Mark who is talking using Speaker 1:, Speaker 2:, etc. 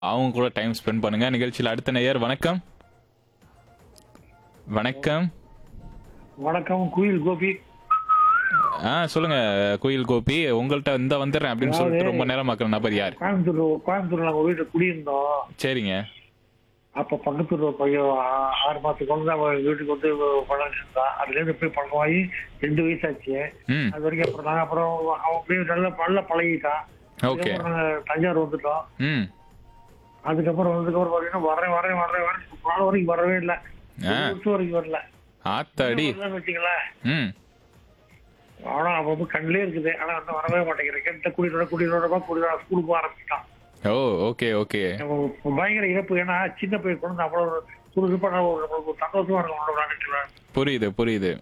Speaker 1: அவங்க கூட time spend பண்ணுங்க நிகழ்ச்சியில் அடுத்த நேயர் வணக்கம் வணக்கம்
Speaker 2: வணக்கம் குயில் கோபி
Speaker 1: ஆ சொல்லுங்க குயில் கோபி உங்கள்ட்ட இந்த வந்துடுறேன் அப்படின்னு சொல்லிட்டு ரொம்ப நேரம் மக்கள் நபர் யார்
Speaker 2: கோயம்புத்தூர் கோயம்புத்தூர்ல நாங்க வீட்டுல குடியிருந்தோம்
Speaker 1: சரிங்க
Speaker 2: அப்ப பக்கத்துல ஒரு பையன் ஆ- ஆறு மாசத்துக்கு வந்து அவன் வீட்டுக்கு வந்து பழம் இருந்தான் அதுல இருந்து போய் பழக்கமாகி ரெண்டு வயசாச்சு
Speaker 1: ம்
Speaker 2: அது வரைக்கும் அப்புறம் நாங்க அப்புறம் அவன் அப்படியே நல்லா நல்லா பழகிட்டான்
Speaker 1: ஓகே
Speaker 2: அதுக்கப்புறம் நாங்க தஞ்சாவூர் வந்துட்டோம்
Speaker 1: ம்
Speaker 2: அதுக்கப்புறம் வந்ததுக்கப்புறம் பாத்தீங்கன்னா வரேன் வரேன் வரேன் வரேன் நாலு வரைக்கும் வரவே இல்லை
Speaker 1: ஆ.
Speaker 2: ஒரு வருஷம் வரைக்கும் வரல
Speaker 1: ஆத்தாடி
Speaker 2: வரலன்னு வச்சுங்களேன்
Speaker 1: ம்
Speaker 2: ஆனா அவன் வந்து கண்ணிலே இருக்குது ஆனா வந்து வரவே மாட்டேங்கிறேன் கிட்ட குடிநோட குடிநோடமா குடிநோட ஸ்கூலுக்கு போக ஆரம்பிச்சிட்டான்
Speaker 1: ஓ ஓகே ஓகே
Speaker 2: நம்ம பயங்கர இழப்பு ஏன்னா சின்ன பையன் கொண்டு அவ்வளவு சுறுசுறுப்பா நம்ம ஒரு நம்மளுக்கு ஒரு சந்தோஷமா இருக்கும் நம்ம நினைச்சுவேன்
Speaker 1: புரியுது புரியுது